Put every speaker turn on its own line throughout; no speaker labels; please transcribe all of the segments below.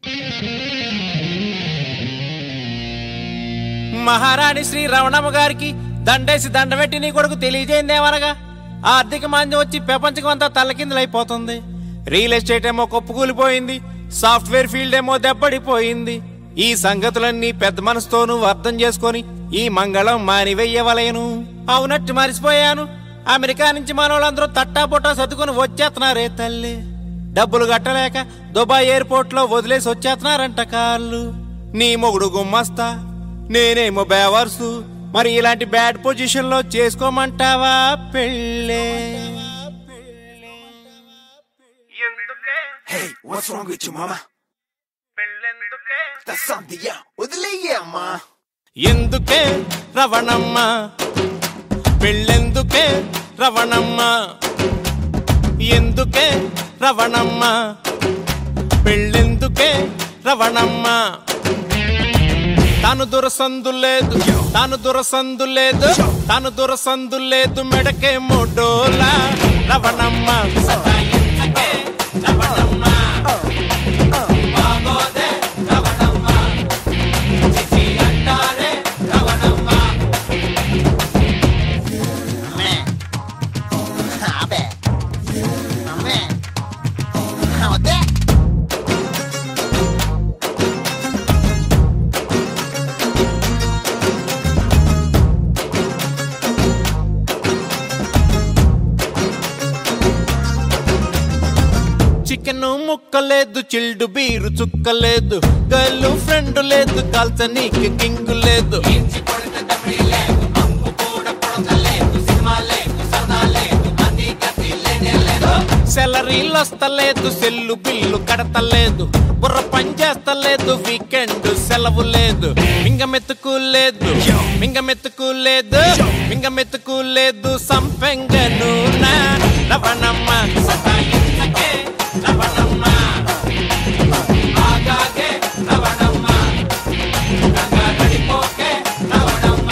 మహారాణి శ్రీ రమణమ్మ గారికి దండేసి దండబెట్టి నీ కొడుకు తెలియజేయిందేమనగా ఆర్థిక మాంద్యం వచ్చి ప్రపంచం అంతా తల్లకిందులైపోతుంది రియల్ ఎస్టేట్ ఏమో కొప్పుకూలిపోయింది సాఫ్ట్వేర్ ఫీల్డ్ ఏమో దెబ్బడిపోయింది ఈ సంగతులన్నీ పెద్ద మనసుతోనూ అర్థం చేసుకొని ఈ మంగళం మానివెయ్యవలేను అవునట్టు మరిసిపోయాను అమెరికా నుంచి మనోళ్ళందరూ తట్టాపుట్టా సర్దుకొని వచ్చేస్తున్నారే తల్లి డబ్బులు కట్టలేక దుబాయ్ ఎయిర్పోర్ట్ లో వదిలేసి వచ్చేస్తున్నారంట కాళ్ళు నీ మొగుడు గుమ్మస్తా నేనేమో బేవర్సు మరి ఇలాంటి బ్యాడ్ పొజిషన్ లో చేసుకోమంటావా పెళ్ళే ఎందుకే
Hey, what's wrong with you, mama?
పెళ్ళెందుకే
That's something, yeah. వదిలేయమ్మా
ఎందుకే రవణమ్మ పెళ్ళెందుకే రవణమ్మ ఎందుకే రవణమ్మ పెళ్ళెందుకే రవణమ్మ తాను దురసందు లేదు తాను దురసందు లేదు తాను దురసందు లేదు మెడకే మూడోలా రవణమ్మ సతాయించకే రవణమ్మ బాగోదే రవణమ్మ చిచి అంటారే రవణమ్మ
అమ్మే అబ్బే అమ్మే వద్దే
చికెన్ ముక్కలేదు చిల్డు బీరు చుక్కలేదు గర్ల్ ఫ్రెండ్ లేదు కాల్చ నీకు కింగ్ లేదు సెలరీలు వస్తలేదు సెల్లు బిల్లు కడతలేదు బుర్ర పని చేస్తలేదు వీకెండ్ సెలవు లేదు మింగమెత్తుకు లేదు మింగమెత్తుకు లేదు మింగమెత్తుకు లేదు సంపెంగను నా రవణమ్మ సతాయించకే రవణమ్మ ఆగాగే రవణమ్మ గంగా గడిపోకే Ravanamma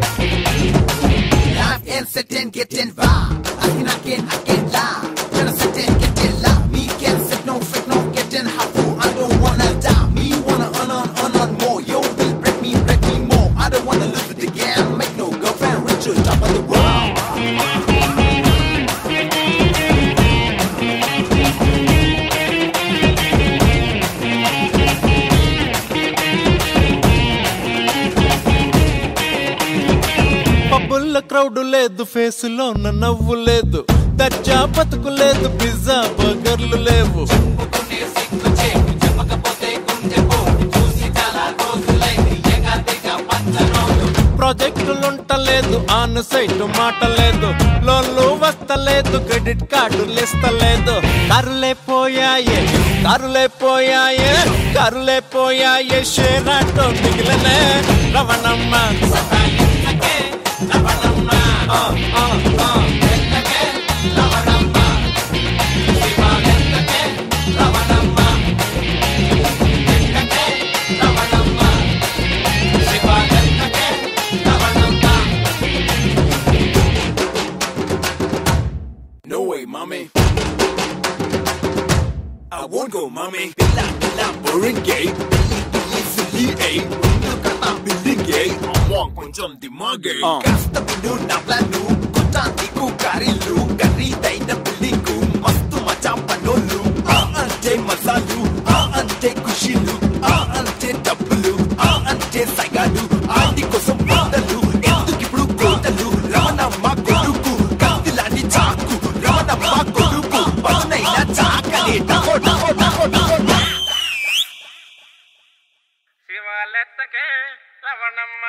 Life and sit and get involved. I can, I can, I can lie. Tryna sit and get in line. Me can't sit, no fit, no get in hot food. I don't wanna die. Me wanna earn on, earn on more. Yo, will break me, break me more. I don't wanna lose it again. Make no girlfriend rich or top of the world.
పబ్బుల్లో crowd లేదు ఫేసులో నవ్వు లేదు దర్జా బతుకు లేదు pizza బర్గర్లు లేవు ప్రాజెక్టులుంటలేదు on site మాట లేదు లోన్లు వస్తలేదు క్రెడిట్ కార్డులు ఇస్తలేదు కరులే పోయాయే కరులే పోయాయే కరులే పోయాయే షేర్ ఆటో మిగిలనే రవణమ్మ సతాయించకే రవణమ్మ ఆ, ఆ, ఆ. ఎంతకే Ravanamma శివాలెంతకే Ravanamma ఎంతకే Ravanamma శివాలెంతకే Ravanamma
No way, mommy. I won't go, mommy. Billa, billa, boring gay. Billy, billy, silly, eh. Windu kata building gay. Among కొంచెం దిమాగే కాస్త విను నా ప్లాను కొంచెం నీకు కారీలు ఖరీదైన బిల్డింగు మస్తు మచా పనోళ్ళు ఆ అంటే మసాలు ఆ అంటే ఖుషీలు ఆ అంటే డబ్బులు ఆ అంటే సైగాలు ఆటి కోసం పాటలు ఎందుకు ఇప్పుడు కోటలు రమణమ్మ కొడుకు కత్తిలాంటి చాకు రమణమ్మ కొడుకు పదునైన చాకలి టకో టకో టకో టకో
శివాలెత్తకే రవణమ్మ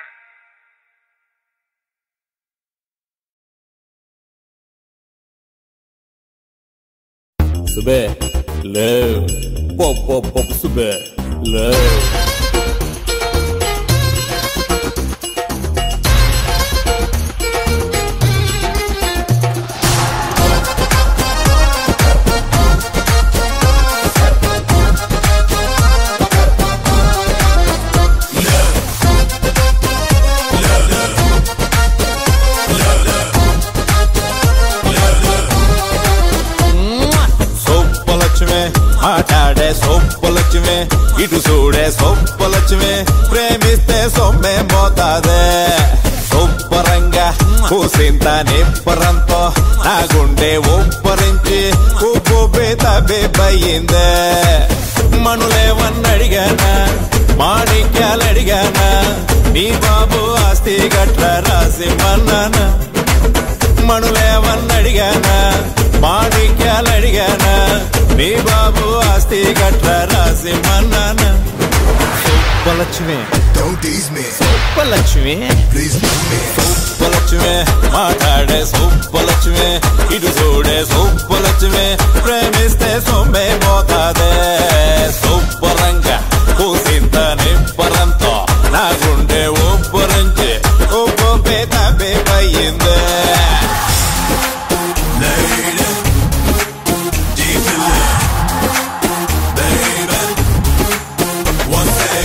సుబే లేవ్ పప్ పప్ పప్ సుబే లేవ్
సూపలక్ష్మి ఆటాడే సూప
సొప్పలక్ష్మి ఇటు చూడే సొప్పలక్ష్మి ప్రేమిస్తే సొమ్మే మోతాదే సూపరంగా కూసింత నిప్పరంతో నా గుండె ఉప్పరించి ఉప్పు బేత బేబయ్యిందే మనులేవన్నడిగానా మాణిక్యాలు అడిగానా నీ బాబు ఆస్తి గట్ల రాసి మన్నానా మణులేవన్నడిగానా మాణిక్యాలు అడిగానా నీ బాబు ఆస్తి గట్ల రాసి మన్నానా సూపలక్ష్మి
Don't tease me,
సూపలక్ష్మి
please leave me.
సూపలక్ష్మి మాట్లాడే సూపలక్ష్మి ఇటు చూడే సూపలక్ష్మి ప్రేమిస్తే సొమ్మే మోతాదే సూపరంగా కూసింత నిప్పరంతో నా గుండె ఉప్పరించి ఉప్పు పేత బేబయ్యిందే
Lady, deep in love, baby. One day,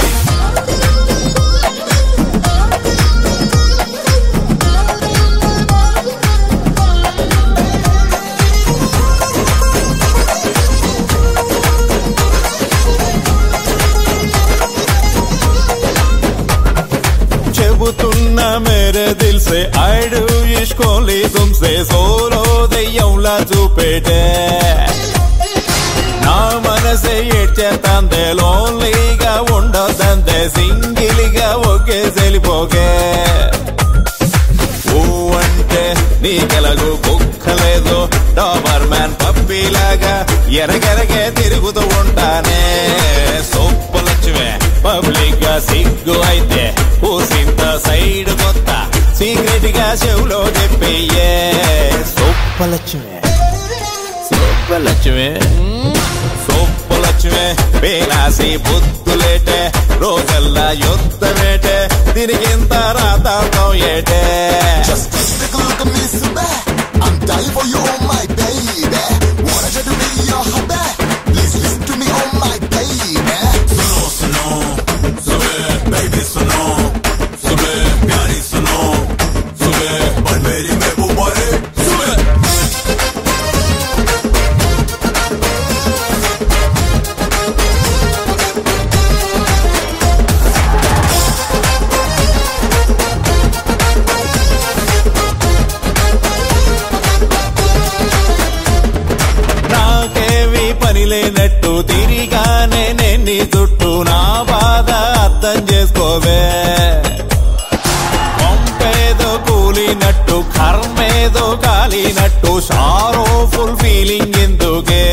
చెబుతున్నా మేరే దిల్ సే ఐడు ఇష్కోలి తుమ్సే సోలో దెయ్యంలా చూపేటే నా మనసే ఏడ్చేతందే లోన్లీగా ఉండదందే సింగిల్గా ఒకే సెలిపోగే ఊ అంటే నీకెలగు కుక్కలేదు డాబర్ మ్యాన్ పప్పిలాగా ఎరగెరగే తిరుగుతూ ఉంటానే సొప్పలక్ష్మే పబ్లిక్ గా సిగ్గు అయితే కూసింత సైడ్ కొత్త సీక్రెట్ గా చెవులో చెప్పయ్యే సొప్పలక్ష్మే సొప్పలక్ష్మే సొప్పలక్ష్మే పేనాసి బుద్ధులేటే రోజల్లా యుద్ధమేటే దీనికింత రాతాంతం ఏటే
just take a look at me, so bad. I'm dying for you, oh my baby. Wanna try to be your hubby? Please listen to me, oh my baby. Suno, suno, sube, baby, suno, sube, pyari suno, sube, और मेरी महबूबा रे, sube.
నాకేవి పని లేనట్టు తిరిగానే నేను నీ చుట్టూ నా బాధ అర్థం చేసుకోవే పంపేదో కూలినట్టు కర్మేదో కాలినట్టు షారో ఫుల్ ఫీలింగ్ ఎందుకే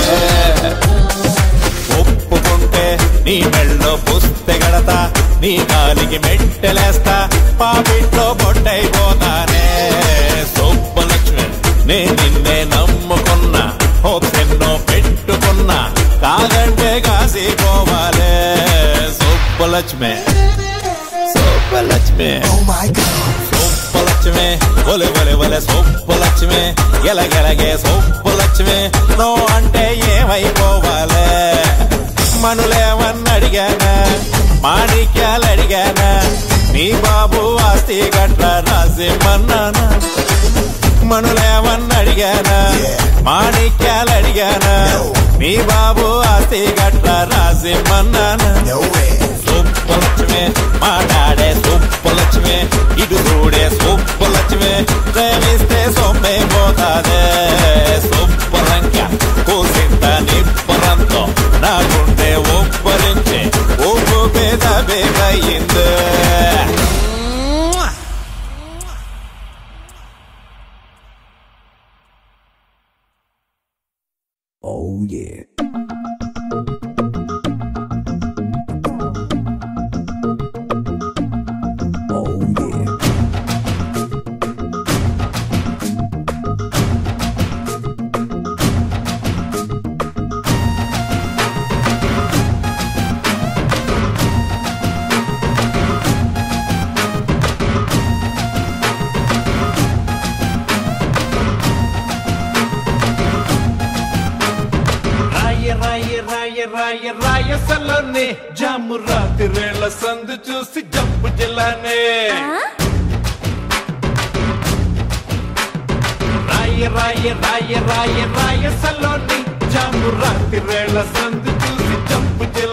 ఒప్పుకుంటే నీ మెళ్ళో పుస్తే గడతా నీ కాలికి మెట్టెలేస్తా పాపిట్లో పొట్టైపోతానే సొప్పలక్ష్మి నే నిన్నే నమ్ముకున్నా హోప్స్ ఎన్నో పెట్టుకున్నా కాదంటే కాసిపోవాలే Soppalakshmi Soppalakshmi
Oh my God.
Soppalakshmi ఒలి ఒలి ఒలి సొప్పలక్ష్మి ఎలగెలగే సొప్పలక్ష్మి నో అంటే ఏమైపోవాలే మనులేమన్నడిగానా మాణిక్యాలు అడిగానా నీ బాబు ఆస్తి గట్ల రాసిమ్మన్నానా మనులేమన్నడిగానా మాణిక్యాలు అడిగానా నీ బాబు ఆస్తి గట్ల రాసిమ్మన్నానా
No way.
సూపలక్ష్మి మాట్లాడే సూపలక్ష్మి ఇటు చూడే సూపలక్ష్మి ప్రేమిస్తే సొమ్మే పోతాదే సూపరంగా కూసింత నిప్పరంతో నా గుండె ఒప్పరించి ఉప్పు పేద బేబయిందే
Oh yeah. Oh yeah.
రాయ రాయ రాయ రాయ రాయ సలోనే జాము రాత్రిరేళ్ల సందు చూసి జంపు జిల్లానే రాయ రాయ రాయ రాయ రాయ సలోని జాము రాత్రిరేళ్ల సందు చూసి జంపు జిల్లానే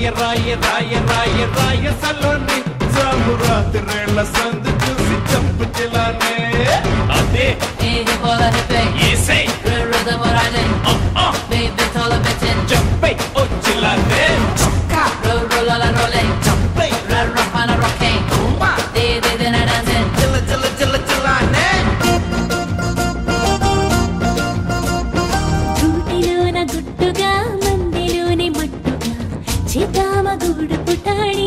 రాయ రాయ రాయ రాయ రాయ సలోని జాము రాత్రేళ్ల సందు చూసి చంపు చిలానే అదే
Baby, boy, let it bang.
ఏసై
Real rhythm, what I did. Baby, tall a bit in.
చంపై వచ్చిలానే
Roll, roll, all I rolling. Red rock on a rocking. They, they, they, they dancing.
చిల్ల చిల్ల చిల్ల చిల్లానే
గూటిలోన గుట్టుగా మందిలోని మట్టుగా చితామ గూడు పుటాడి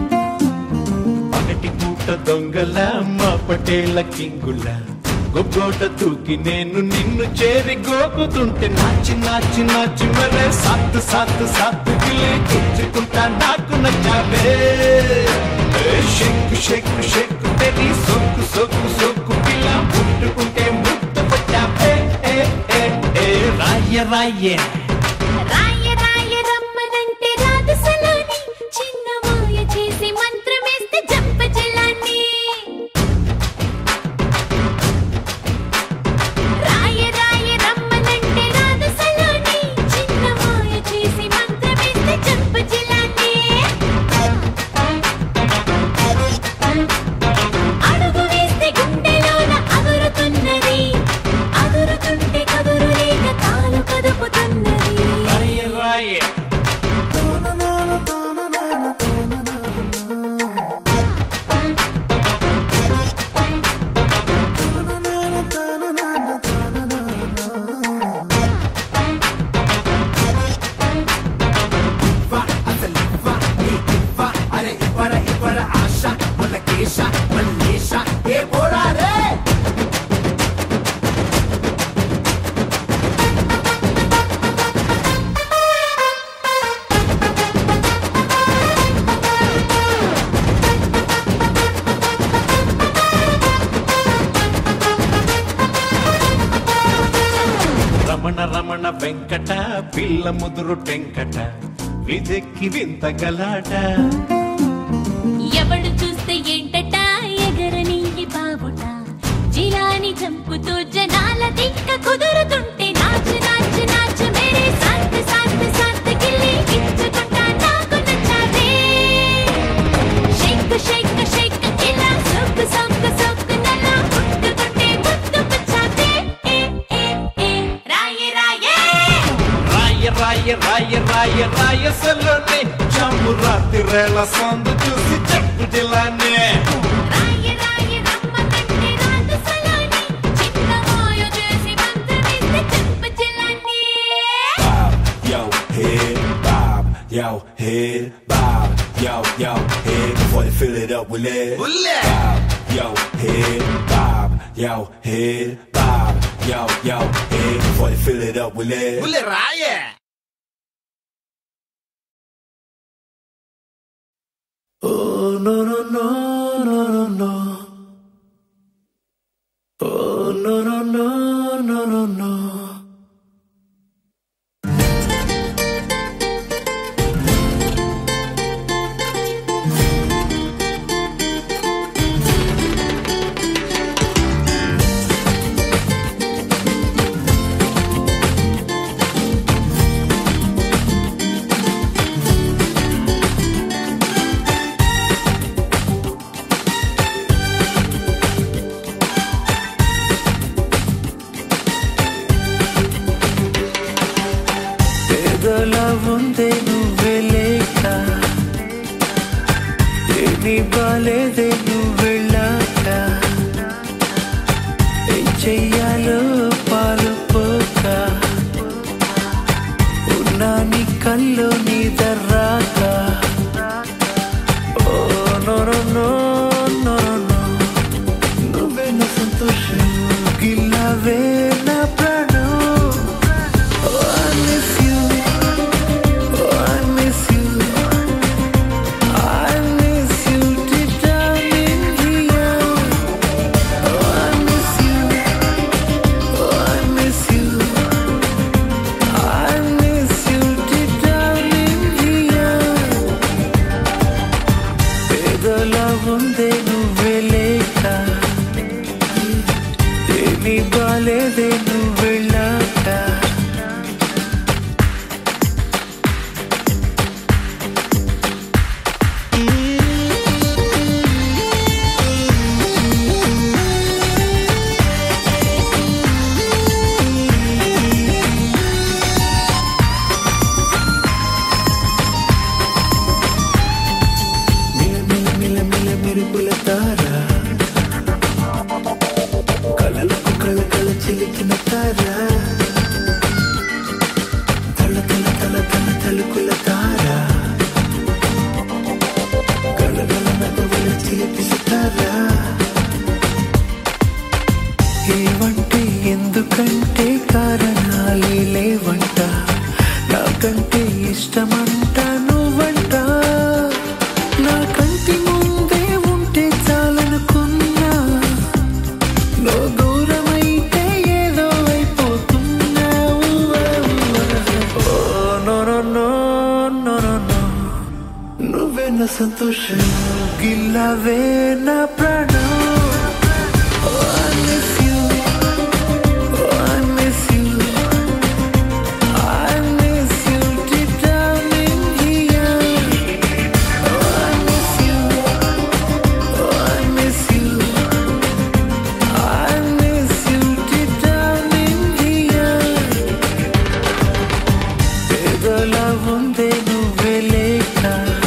పగటి పూట దొంగల మా పటేళ్ల కింగుల గొగ్గోట తూకి నేను నిన్ను చేరి గోకుతుంటే నాచి నాచి నాచి మరే సాత్తు సాత్తు సాత్తు గిలే గుచ్చుకుంటా నాకు నచ్చావే ఏ షెక్కు షెక్కు షెక్కు తెరి సొక్కు సొక్కు సొక్కు పిల్ల ముట్టుకుంటే ముట్టు కొట్టావే ఏ ఏ ఏ రాయ రాయే
రాయ రాయ రమ్మనంటే రాదు సలాని చిన్న మాయ చేసి మంత్రమేస్తే జంప జలాన్ని రాయ రాయ రమ్మనంటే రాదు సలాని చిన్న మాయ చేసి మంత్రమేస్తే జంప జలాన్ని అడుగు వేస్తే గుండెలోన అగురుతున్నది అగురుతుంటే కదురు లేక కాలు కదుపుతున్నది
రాయ రాయే
వా అసలు వా ఈ వా అరే ఇవ్వర ఇవ్వర ఆశ మన కేశ మల్లేశ ఏ పోరారే
రమణ రమణ వెంకట పిల్ల ముదురు టెంకట విదెక్కి వింత గలాట
ఎవడు చూస్తే ఏంటట ఎగరని ఈ బాబుట జిలాని చంపుతూ జనాల దిక్క కుదురుతుంటే నాచు నాచు నాచు మేరే సాత్ సాత్ సాత్ గిల్లి ఇచ్చుకుంటా నాకు నచ్చావే షేక్ షేక్ షేక్ ఇలా సొక్కు సొక్కు సొక్కు నన్ను ముట్టుకుంటే ముద్దు పుచ్చావే ఏ ఏ ఏ రాయే రాయే
రాయ రాయ రాయ రాయ రాయ సలోనే చంపు రాత్రి రేళ సందు చూసి చెప్పు జిలానే
రాయ రాయ రమ్మనంటే రాదు సలాని చిన్న మాయ చేసి మంత్రమేస్తే చెంప చిలాన్ని
Yo, head bob, yo, head bob, yo, yo, head before they fill it up with lead. Bob, yo, head bob, yo, head bob, yo, yo, head before they fill it up with lead.
Oh no no no no no no. Oh no no no no no no. పేదల ఉందే నువ్వే లేక ఏమీ బాలేదే నువ్వు వెళ్ళాక ఏం చెయ్యాలో పాలుపోక ఉన్నా నీ కల్లో నీ దర్రాక oh no no no no no నువ్వే నా సంతోషం గిల్లవే నా ప్రాణం Oh, I miss you. Oh, I miss you. I miss you deep down in here. Oh, I miss you. Oh, I miss you. I miss you deep down in here. పేదలా ఉందే నువ్వే లేక ఏమీ బాలేదే నువ్వు వెళ్ళాక మెరుపుల తార కలలకు కళకళ చిలికిన తార తల తల తల తల తలుకుల తార కళగల నగవుల చిలిపి సితార ఏవంటే ఎందుకంటే కారణాలే లేవంట నాకంటే ఇష్టమంట నువ్వంట నా కంటి ముందే ఉంటే చాలనుకున్నా నువ్వు దూరమైతే ఏదో అయిపోతున్నావు oh no no no no no no నువ్వే నా సంతోషం గిల్లవే నా ప్రాణం Oh, I miss you. Oh, I miss you. I miss you deep down in here. Oh, I miss you. Oh, I miss you. I miss you deep down in here. ఏదోలా ఉందే నువ్వే లేక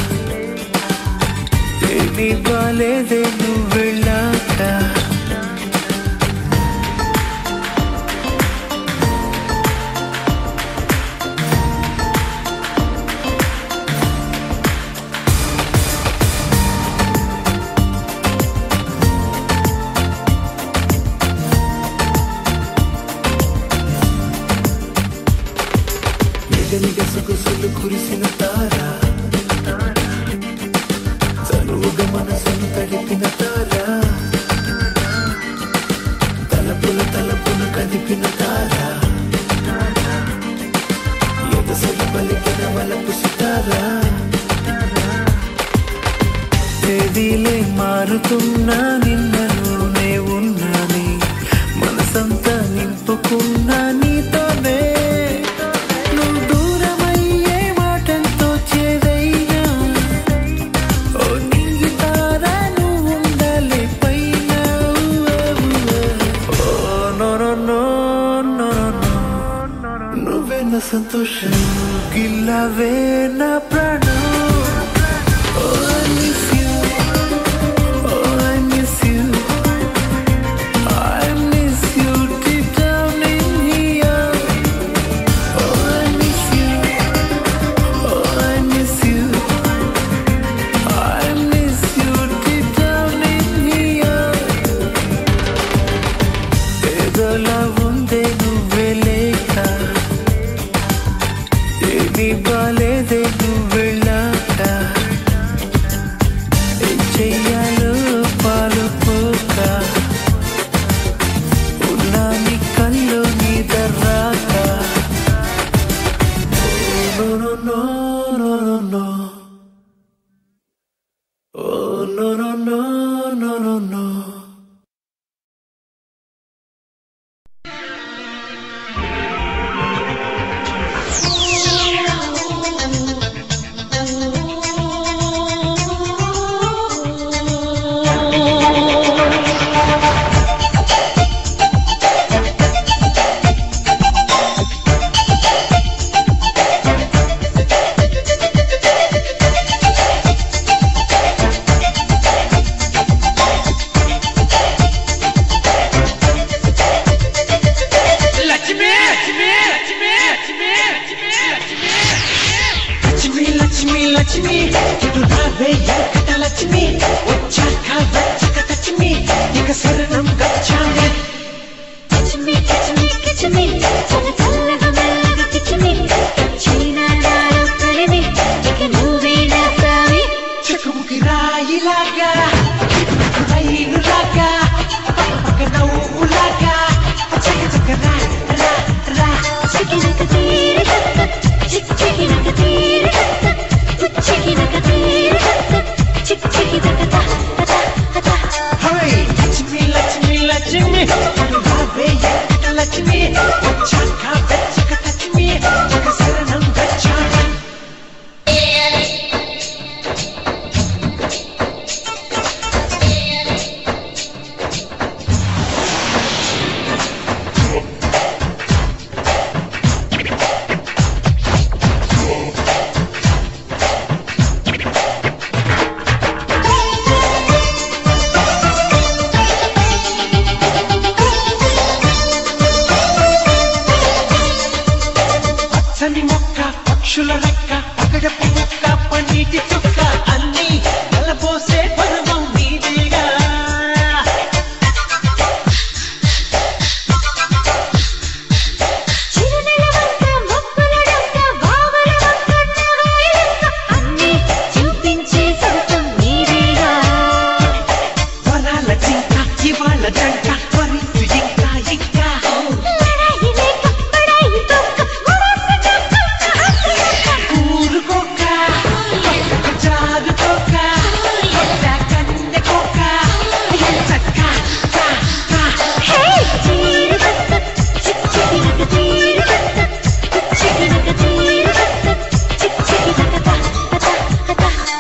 ఏది బాలేదే నువ్వు వెళ్ళాక నిగనిగ సొగసులు కురిసిన తార చనువుగా మనసును తడిపిన తార తలపుల తలపును కదిపిన తార ఎదసలు పలికిన వలపు సితార తేదీలే మారుతున్నా నిన్నలోనే ఉన్నాని మనసంతా నింపుకున్నా నీతోనే నువ్వు దూరమయ్యే మాటంతో చేదైనా ఓ నీగి తారా నువ్వు ఉండాలి పైన oh no no no no no నువ్వే నా సంతోషం గిల్లవే నా ప్రాణం Oh, I miss you. Oh, I miss you. I miss you deep down in here. Oh, I miss you. Oh, I miss you. I miss you deep down in here. ఏదోలా ఉందే నువ్వే లేక ఏది బాలేదే నువ్వు వెళ్ళాక ఏం చెయ్యాలో పాలుపోక ఉన్నా నీ కళ్ళు నీ దర్రాక Oh, no, no, no, no, no. Oh, no, no, no, no, no, no.
Lakshmi Lakshmi Lakshmi Lakshmi Lakshmi Lakshmi Lakshmi ఇటు రావే ఎక్కట లక్ష్మి వచ్చాక వచ్చక లక్ష్మి ఇక శరణం గచ్చామి
Touch me, touch me, catch me. చల్ల చల్లగా మెల్లగా touch me. చీనా నాలో కలిమి. ఇక నువ్వే నా స్వామి.
చెక్కుముకి రాయిలాగా రైలులాగా పక్క పక్క నవ్వులాగా చక చక రా రా రా
చికినక తీరు తక్క. చిక్ చికినక తీరు తక్క. పుచ్చికినక తీరు తక్క. చిక్ చికినక తా, తా, తా, తా.
హై లక్ష్మి లక్ష్మి లక్ష్మి ఇటు రావే ఎక్కట లక్ష్మి వచ్చాక వెచ్చక లక్ష్మి ఇక శరణం గచ్చామి
Hey!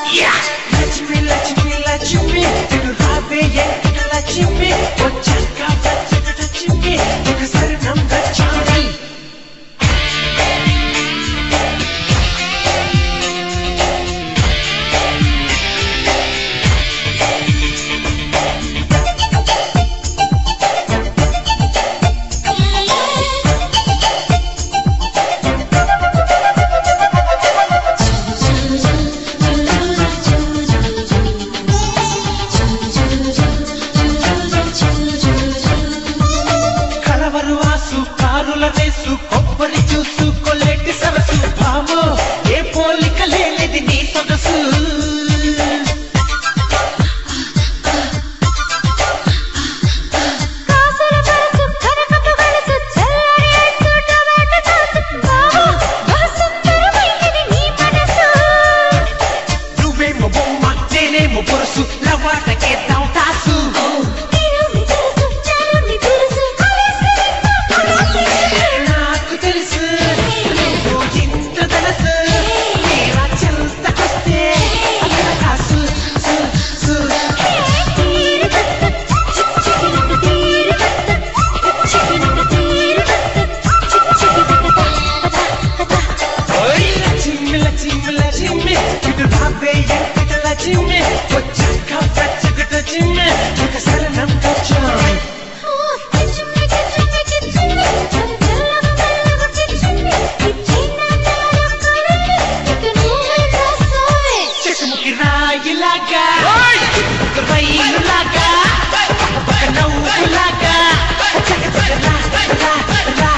లక్ష్మి లక్ష్మి లక్ష్మి ఇటు రావే ఎంకట లక్ష్మి వచ్చాక వెచ్చక లక్ష్మి ఒకసారి నమ్మచ్చాలి కలవరు వాసు కారుల రేసు కొబ్బరి జ్యూసు కొల్లెటి సరసు భామో ఏ పోలిక లేనిది నీ సొగసు
కాసుల పరసు కనకపు గడుసు చల్లరి ఐసు టమాటా సాసు బాబు వసుంధరమైనది నీ మనసు
నువ్వేమో బొమ్మ నేనేమో పొరుసు లవాటకేద్దాం తాసు
నేను నీ తెలుసు నేను నీ తెలుసు
నాకు తెలుసు నువ్వు ఇంత తెలుసు నీలా చెంతకొస్తే అక్కడ కాసు సు సు
తీరు బత్త చిక్కినట్టు తీరు బత్త చిక్కినట్టు తీరు బత్త చిక్కి
ఓయ్ లక్ష్మి లక్ష్మి లక్ష్మి ఇటు రాబే ఎంకట లక్ష్మి వచ్చాక వెచ్చగట చిమ్మి ఒకసారి నమ్మొచ్చాయి
కిచ్చుమ్మి కిచ్చుమ్మి కిచ్చుమ్మి చల్లగా మెల్లగా కిచ్చుమ్మి కిచ్చిన తారకలే ఇక నువ్వే కాస్తావే
చెట్టుముకి రాయిలాగా ఒక రైలులాగా ఒక నవ్వులాగా చక చక రా రా రా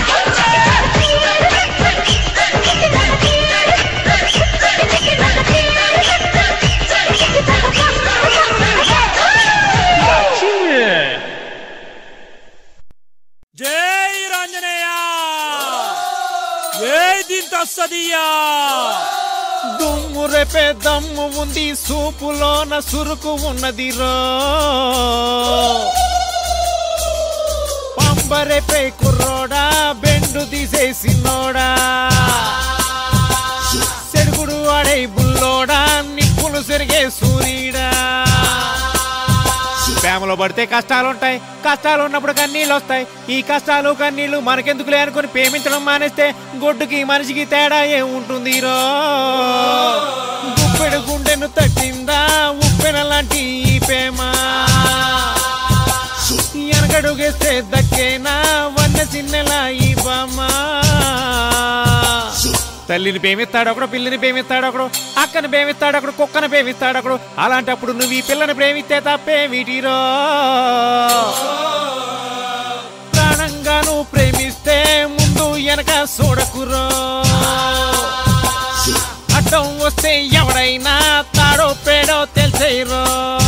జై రాంజనేయ జై దింతస్తదియా దుమ్ము రేపే దమ్ము ఉంది సూపులోన సురుకు ఉన్నది రో పంబరేపే కుర్రోడా బెండు తీసేసినోడా సెరుగుడు ఆడే బుల్లోడా నిప్పులు సెరిగే సూర్యుడా ప్రేమలో పడితే కష్టాలుంటాయి కష్టాలు ఉన్నప్పుడు కన్నీళ్ళు వస్తాయి ఈ కష్టాలు కన్నీళ్లు మనకెందుకులే అనుకుని ప్రేమించడం మానేస్తే గొడ్డుకి మనిషికి తేడా ఏముంటుంది రో గుప్పెడు గుండెను తట్టిందా ఉప్పెన లాంటి ఈ ప్రేమ వెనకడుగేస్తే దక్కేనా వన్న చిన్నెలా ఈ బామ్మ తల్లిని ప్రేమిస్తాడు ఒకడు పిల్లిని ప్రేమిస్తాడు ఒకడు అక్కని ప్రేమిస్తాడు ఒకడు కుక్కని ప్రేమిస్తాడు ఒకడు అలాంటప్పుడు నువ్వు ఈ పిల్లని ప్రేమిస్తే తప్పే వీటిరో ప్రాణంగా నువ్వు ప్రేమిస్తే ముందు వెనక చూడకురో అడ్డం వస్తే ఎవడైనా తాడో పేడో తెలిసేరో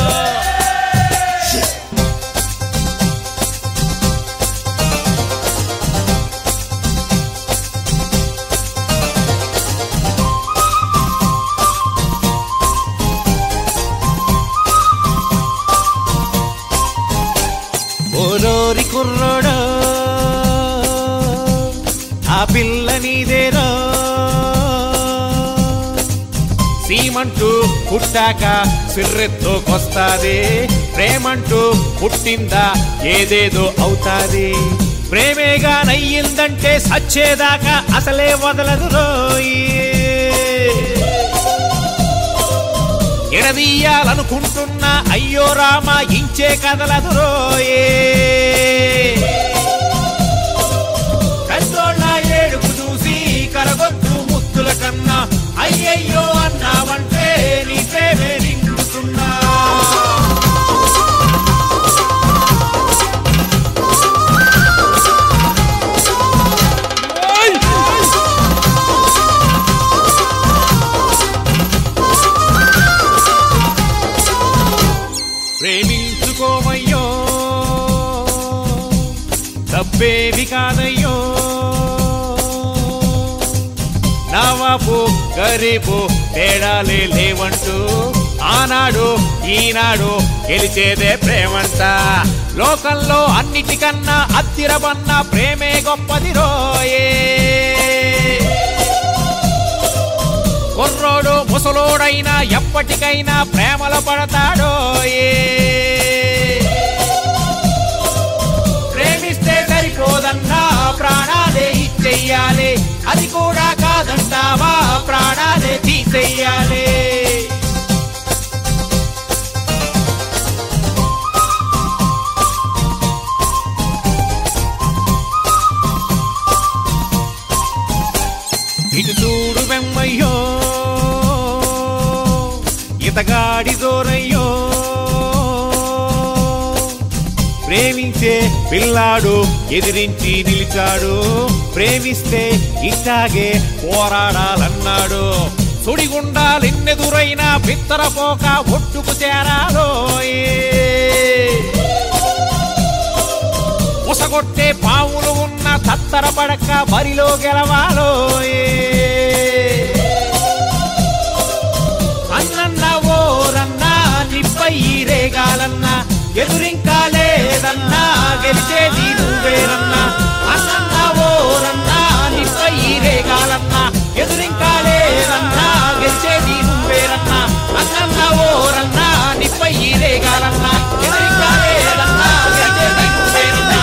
ఓరోరి కుర్రోడో ఆ పిల్ల నీదేరో సీమంటూ పుట్టాక సిర్రెత్తోకొస్తాది ప్రేమంటూ పుట్టిందా ఏదేదో అవుతాది ప్రేమేగా నయ్యిందంటే సచ్చేదాకా అసలే వదలదు రోయి ఎడదీయాలనుకుంటున్నా అయ్యో రామ ఇంచే కదలదు రోయే పెద్దోళ్ళ ఏడుపు చూసి కరగొద్దు ముత్తుల కన్నా అయ్యయ్యో అన్నావంటే నీ ప్రేమే నిండుతున్నా ప్రేమించుకోమయ్యో తప్పేవి కాదయ్యో నావాపు గరీబు తేడాలే లేవంటూ ఆనాడు ఈనాడు గెలిచేదే ప్రేమంట లోకంలో అన్నిటికన్నా అత్తిరబన్న ప్రేమే గొప్పది రోయే కుర్రోడు ముసలోడైనా ఎప్పటికైనా ప్రేమలో పడతాడో ఏ ప్రేమిస్తే సరిపోదన్నా ప్రాణాలే ఇచ్చెయ్యాలి అది కూడా కాదంటావా ప్రాణాలే తీసెయ్యాలి ఇటు చూడు వెమ్మయ్యో ఇతగాడి జోరయ్యో ప్రేమించే పిల్లాడు ఎదిరించి నిలిచాడు ప్రేమిస్తే ఇట్టాగే పోరాడాలన్నాడు సుడిగుండాలెన్నెదురైనా పిత్తరపోక ఒట్టుకు చేరాలో ఉసగొట్టే పావులు ఉన్న తత్తర పడక బరిలో గెలవాలో అన్నన్న ఓరన్నా నిప్పై రేగాలన్నా ఎదురింకా లేదన్నా గెలిచేది నువ్వేరన్నా అన్నన్న ఓరన్నా నిప్పై రేగాలన్నా ఎదురింకా లేదన్నా గెలిచేది నువ్వేరన్నా అన్నన్న ఓరన్నా నిప్పై రేగాలన్నా ఎదురింకా లేదన్నా గెలిచేది నువ్వేరన్నా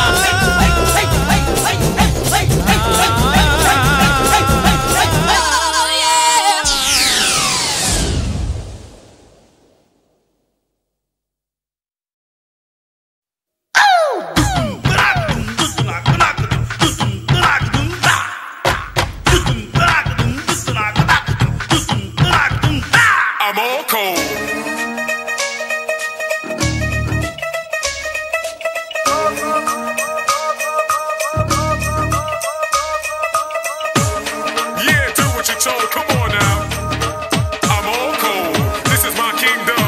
I'm all cold. Yeah, do what you're told. Come on now. I'm all cold. This is my kingdom.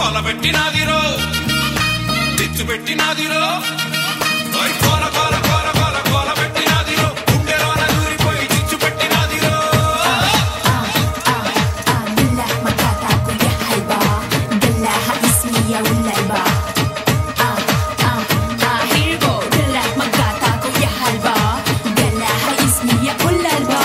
కోల పెట్టినాదిరో తెచ్చు పెట్టినాదిరో ఓయ్ కోల కోల కోల కోల కోల పెట్టినాదిరో గుండెలోన దూరిపోయి చిచ్చు పెట్టినాదిరో
بالله ما كاتاكو يا حلبة بالله اسمي يا واللعبة آه آه آه here you go بالله ما كاتاكو يا حلبة بالله اسمي يا واللعبة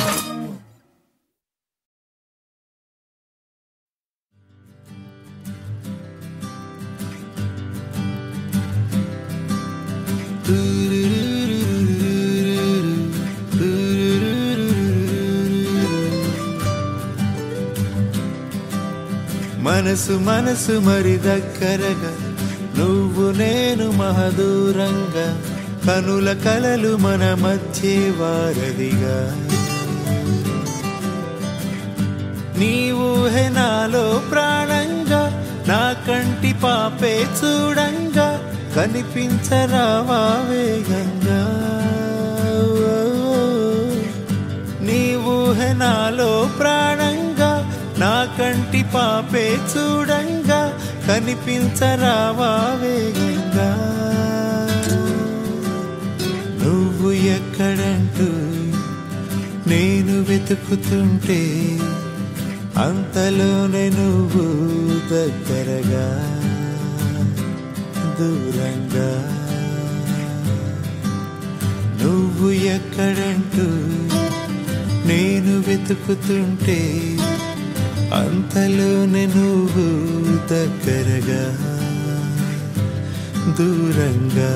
మనసు మనసు మరి దగ్గరగా నువ్వు నేను మహదూరంగా కనుల కలలు మన మధ్య వారధిగా నీవు నాలో ప్రాణంగా నా కంటి పాపే చూడంగా కనిపించరావా వేగంగా నీవు నాలో ప్రాణంగా నా కంటి పాపే చూడంగా కనిపించరావా వేగంగా నువ్వు ఎక్కడంటూ నేను వెతుకుతుంటే అంతలోనే నువ్వు దగ్గరగా దూరంగా నువ్వు ఎక్కడంటూ నేను వెతుకుతుంటే అంతలోనే నువ్వు దగ్గరగా దూరంగా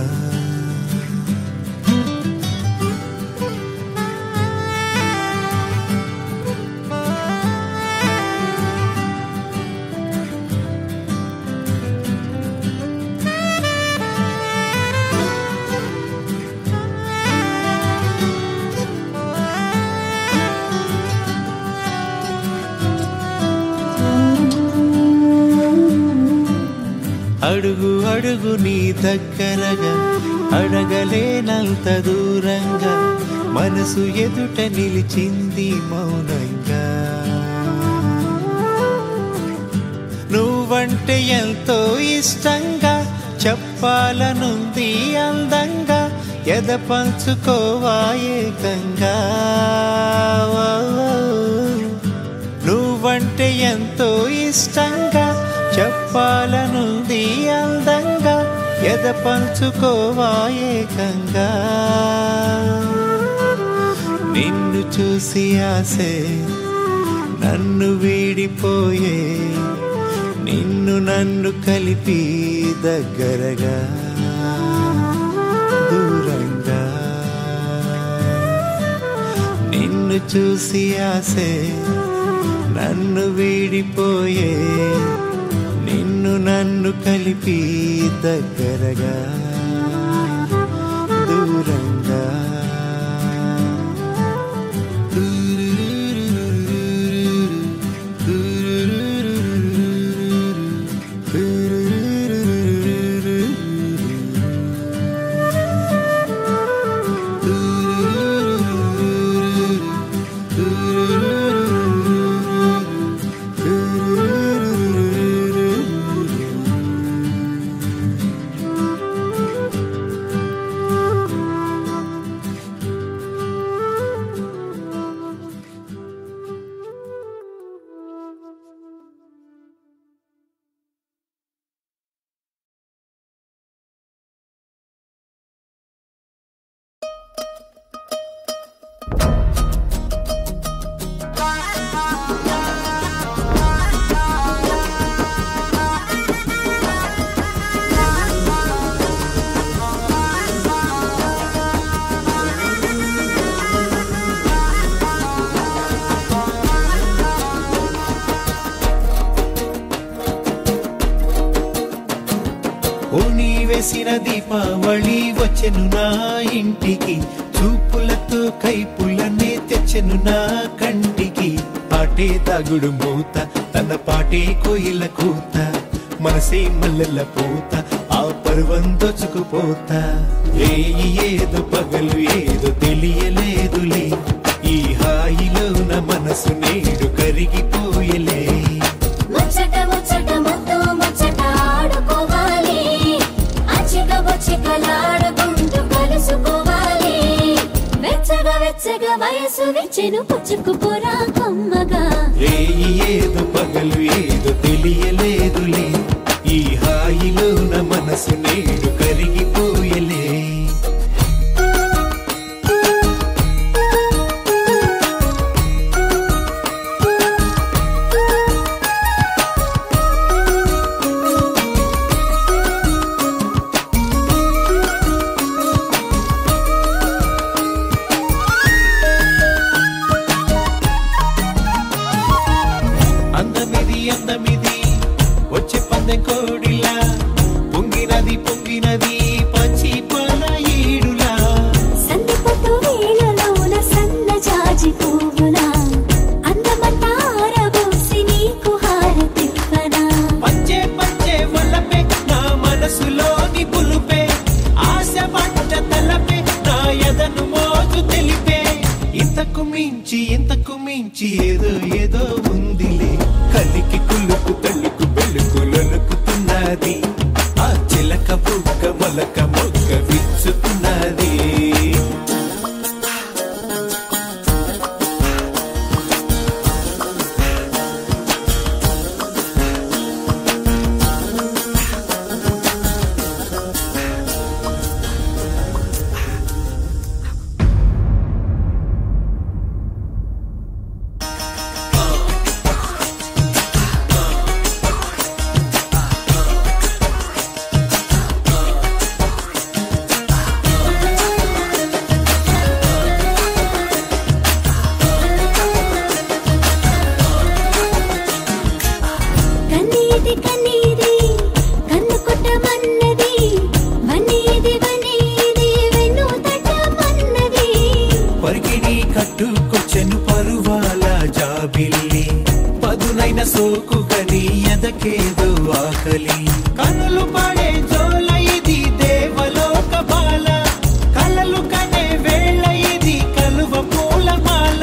అడుగు అడుగు నీ దగ్గరగా అడగలేనంత దూరంగా మనసు ఎదుట నిలిచింది మౌనంగా నువ్వంటే ఎంతో ఇష్టంగా చెప్పాలనుంది అందంగా ఎద పంచుకోవాయేకంగా నువ్వంటే ఎంతో ఇష్టంగా చెప్పాలనుంది అందంగా ఎద పంచుకోవాయేకంగా నిన్ను చూసి ఆసే నన్ను వీడిపోయే నిన్ను నన్ను కలిపి దగ్గరగా దూరంగా నిన్ను చూసి ఆసే నన్ను వీడిపోయే నిన్ను నన్ను కలిపి దగ్గరగా దూరంగా ఓణి వేసిన దీపావళి వచ్చెను నా ఇంటికి చూపులతో కైపులనే తెచ్చెను నా కంటికి పాటే దాగుడు మూత తన పాటే కోయిల కూత మనసే మల్లెల పూత ఆ పర్వం దోచుకుపోతా రేయి ఏదో పగలు ఏదో తెలియలేదులే ఈ హాయిలో నా మనసు నేడు కరిగిపోయలే
ముచ్చట ముచ్చట ముద్దు ముచ్చట
వయసు విచ్చెను పుచ్చుకుపోరా కొమ్మగా
రేయి ఏదో పగలు ఏదో తెలియలేదులే ఈ హాయిలో నా మనసు నేడు కరిగిపోయలే అందమిది అందమిది వచ్చే పందెం కోడిలా పొంగినది పొంగినది పచ్చి పాల ఈడులా
సంధిపట్టు వేళలోన సన్న జాజి పువ్వులా అందమంతా ఆరబోసి నీకు హారతివ్వనా
పంచే పంచే వల్లపే నా మనసులోని పులుపే ఆశ పంట తలపే నా ఎదను మోజు తెలిపే ఇంతకు మించి ఇంతకు మించి ఏదో ఏదో ఉందిలే కలికి కులుకు తల్లుకు పెళ్ళుకు లొలుకుతున్నది ఆ చిలక బుక్క మొలక మొక్క విచ్చుతున్నది
కన్నీది కన్నీది కన్ను కొట్టమన్నది వన్నీది వన్నీది వెన్ను తట్టమన్నది
పరికిణి కట్టుకొచ్చెను పరువాల జాబిల్లి పదునైన సోకు గని ఎదకేదో ఆకలి కనులు పడే జోల ఇది దేవలోక బాల కలలు కనే వేళ ఇది కలువ పూలమాల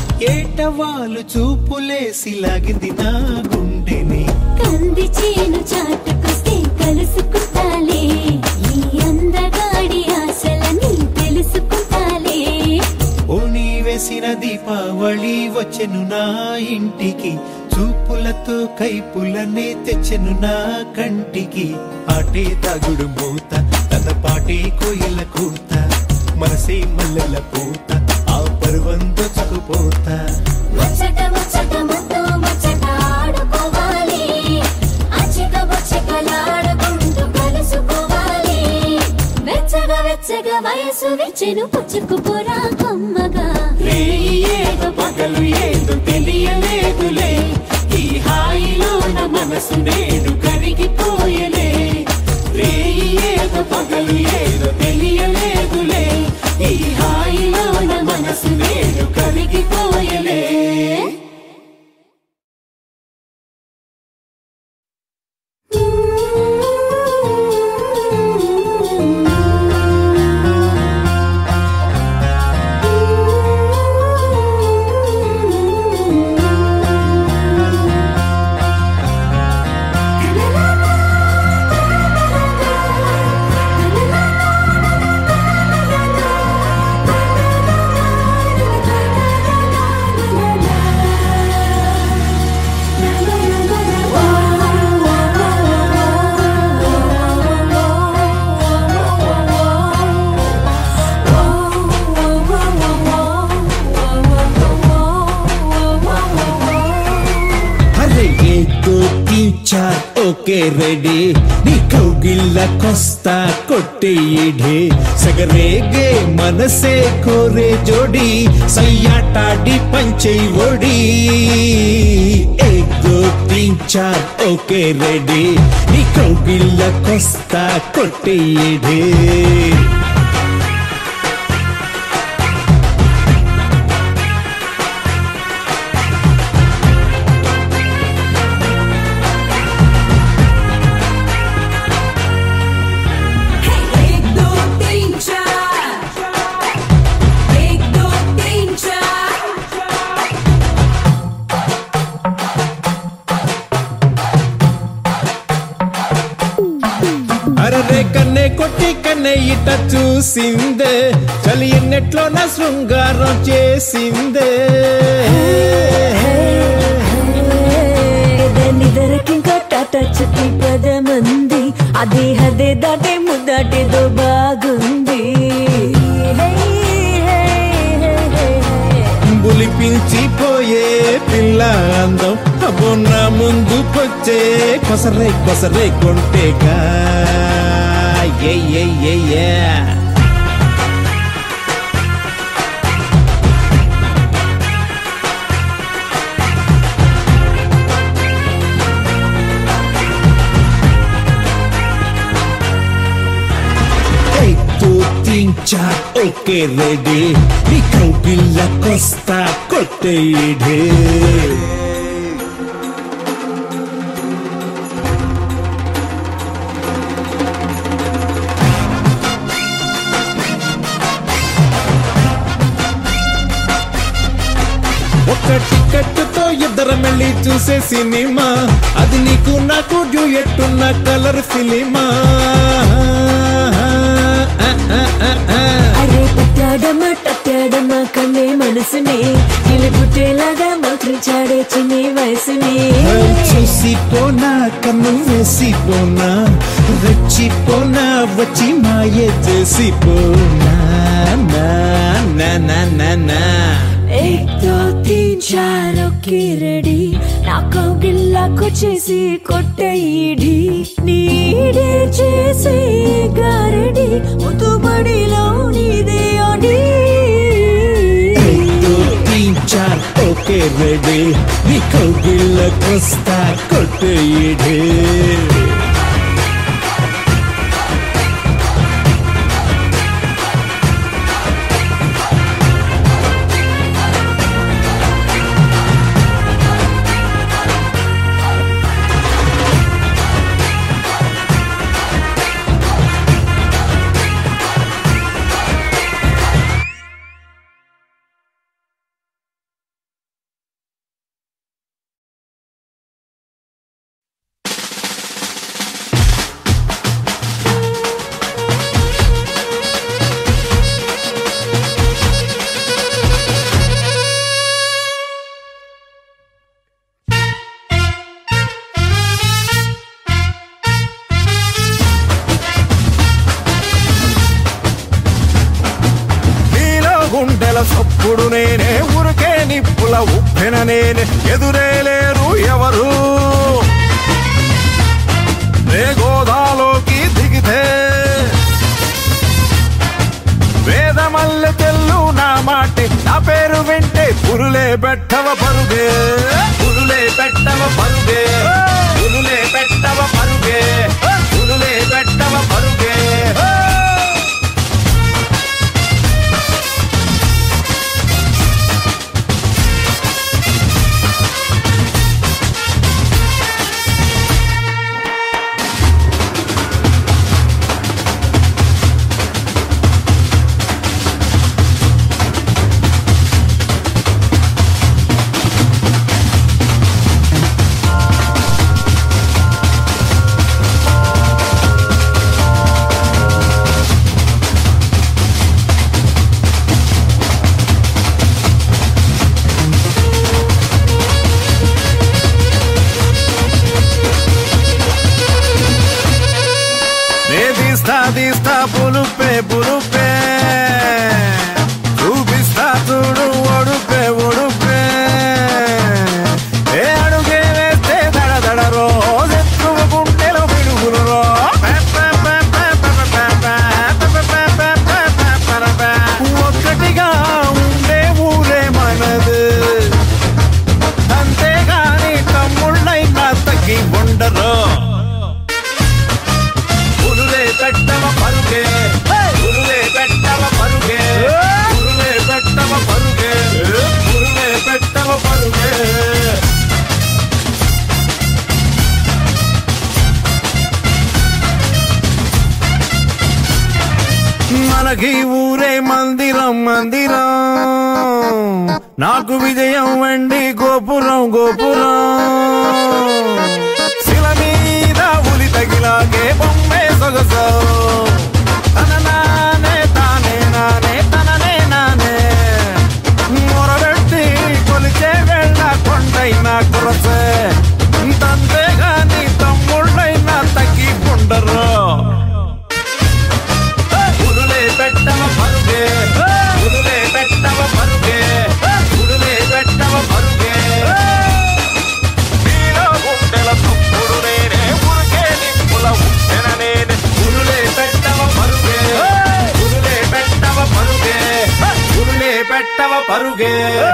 ఏటవాలు చూపులేసి లాగింది నా గుండెని
కంది చేను చాటుకొస్తే కలుసుకుంటాలే ఈ అందగాడి ఆశలని తెలుసుకుంటాలే
ఓణి వేసిన దీపావళి వచ్చెను నా ఇంటికి చూపులతో కైపులనే తెచ్చెను నా కంటికి ఆటే దాగుడు మూత తన పాటే కోయిల కూత మనసే మల్లెల పూత ఆ పర్వం దొచ్చుకుపోతా
ముచ్చట ముచ్చట ముద్దు ముచ్చట ఆడుకోవాలి అచ్చిక బొచ్చకలాడుకుంటూ కలుసుకోవాలి వెచ్చగా వెచ్చగా వయసు విచ్చెను పుచ్చుకుపోరా కొమ్మగా
రేయి ఏదో పగలు ఏదో తెలియలేదులే ఈ హాయిలో నా మనసు నేడు కరిగిపోయలే రేయి ఏదో పగలు ఏదో తెలియలేదులే ఈ హాయిలో నా మనసు నేడు కరిగిపోయలే
అరే ఏదో చార్ ఓకే రెడీ నీ కౌగిల్లకొస్తా కొట్టేయిడే సగరేగే మనసే కోరే జోడి సయ్యాటాడి పంచై ఒడి ఏదో చార్ ఓకే రెడీ నీ కౌగిల్లకొస్తా కొట్టేయిడే
एक दो तीन चार एक दो तीन चार
అరరే కన్నే కొట్టి కన్నే నన్నే ఇట చూసిందే చలి ఎన్నెట్లో నా శృంగారం చేసిందే
నిదరకింకా టాటా చుట్టి పదమంది అదే అదే దాటే ముద్దాటేదో బాగుంది హే, హే, హే, హే, హే.
బులిపించిపోయే పిల్ల అందం అబ్బో నా ముందుకొచ్చే కొసరే కొసరే కొంటేగా ఏ ఏ ఏ ఏ एक दो तीन चार ओके रेडी నీ కౌగిళ్ళకొస్తా కొట్టేడే ఒక టికెట్ తో ఇద్దరం వెళ్ళి చూసే సినిమా అది నీకు నాకు డ్యూయెట్టున్న కలర్ ఫిలిమా
అరే పుట్టాడమ్మా టట్టాడమ్మా కన్నే మనసుని ఇల్లు పుట్టేలాగా మంత్రించాడే చిన్ని వయసుని
చూసిపోనా కన్ను వేసిపోనా రెచ్చిపోనా వచ్చి మాయ చేసిపోనా నా నా నా నా నా
एक दो तीन चार ఓకే రెడీ నాకు గిల్లాకు చేసి కొట్టయిడి నీడే చేసి గారడి ముతుబడిలో నీదే ఆడి
एक दो तीन चार ओके रेडी నీ కౌగిళ్ళకొస్తా కొట్టేయడే
నీలో గుండెల సప్పుడు నేనే ఉరికే నిప్పుల ఉప్పెన నేనే ఎదురే లేరు ఎవరు నే గోదాలోకి దిగితే వేదమల్లె తెల్లు నా మాటే నా పేరు వింటే పురులే పెట్టవ పరుగే పురులే పెట్టవ పరుగే పురులే పెట్టవ పరుగే పురులే పెట్టవ పరుగే నే తీస్తా తీస్తా పులుపే పులుపే చూపిస్తా చూడు ఒడుపే ఒడుపే ఏ అడుగే వేస్తే దడ దడ రోజెత్తువ గుండెలో పిడుగులు రో ఒక్కటిగా ఉండే ఊరే మనది అంతేగాని తమ్ముళ్ళైనా తగ్గి ఉండరు పురులే పెట్టవ పరుగే పురులే పెట్టవ పరుగే పురులే పెట్టవ పరుగే పురులే పెట్టవ పరుగే మనకి ఊరే మందిరం మందిరం నాకు విజయం వెండి గోపురం గోపురం శిల మీద ఉలి తగిలాగే బొమ్మే సొగసో తన పరుగే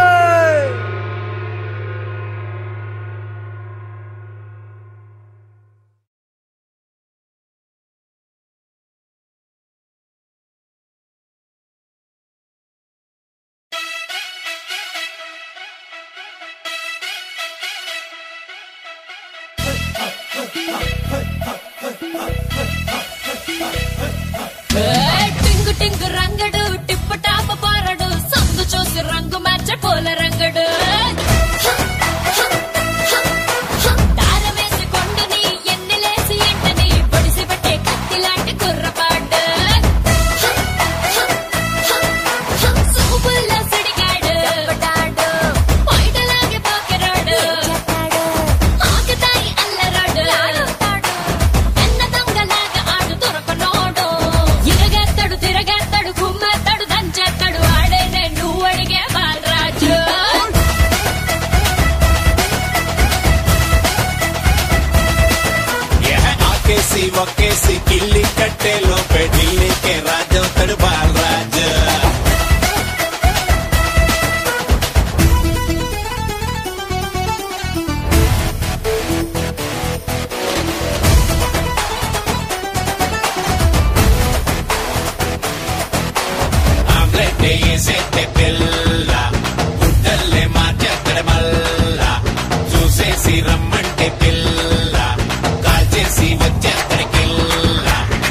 ఏయ్, టింగు టింగు రంగడు టిప్పు టాప పారడు సందు చూసి రంగు మార్చ పూల రంగడు దారమేసి కొండని ఎన్నెలేసి ఎండని పొడిసి పెట్టే కత్తి లాంటి కుర్రపాడు సూపుల్లో సుడిగాడు పైటలాగే పోకెరాడు ఆకుతాయి అల్లరాడు ఎన్న దొంగలాగా ఆడు దొరకనోడు ఇరగేస్తాడు తిరగేస్తాడు కుమ్మేస్తాడు దంచేస్తాడు ఆడేనే నువ్వు అడిగే బాలరాజు
ఆకేసి ఒకేసి కిల్లి కట్టే లోపే ఢిల్లీకే రాజవుతాడు బాలరాజు ఆమ్లెట్ వేసేస్తే పిల్ల గుడ్డల్లే మార్చేస్తాడు మల్లా చూసేసి రమ్మంటే పిల్ల కాల్చేసి వచ్చేస్తాడు కిల్ల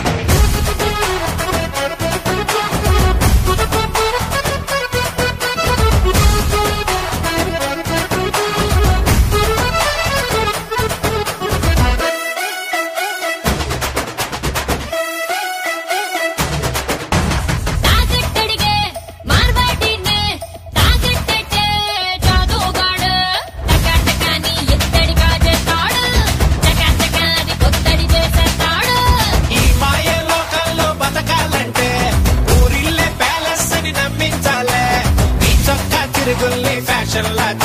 తాగట్టడిగే మార్వాడినే తాగట్టటే జాదుగాడు టకాటకాని ఎత్తడి కాజేస్తాడు టకాటకాని కొత్తడి చేసేస్తాడు
ఈ మాయ లోకంలో బతకాలంటే ఊరిల్లే ప్యాలెస్ అని నమ్మించాలే ఈ చొక్కా తిరుగుల్ని ఫ్యాషన్ లా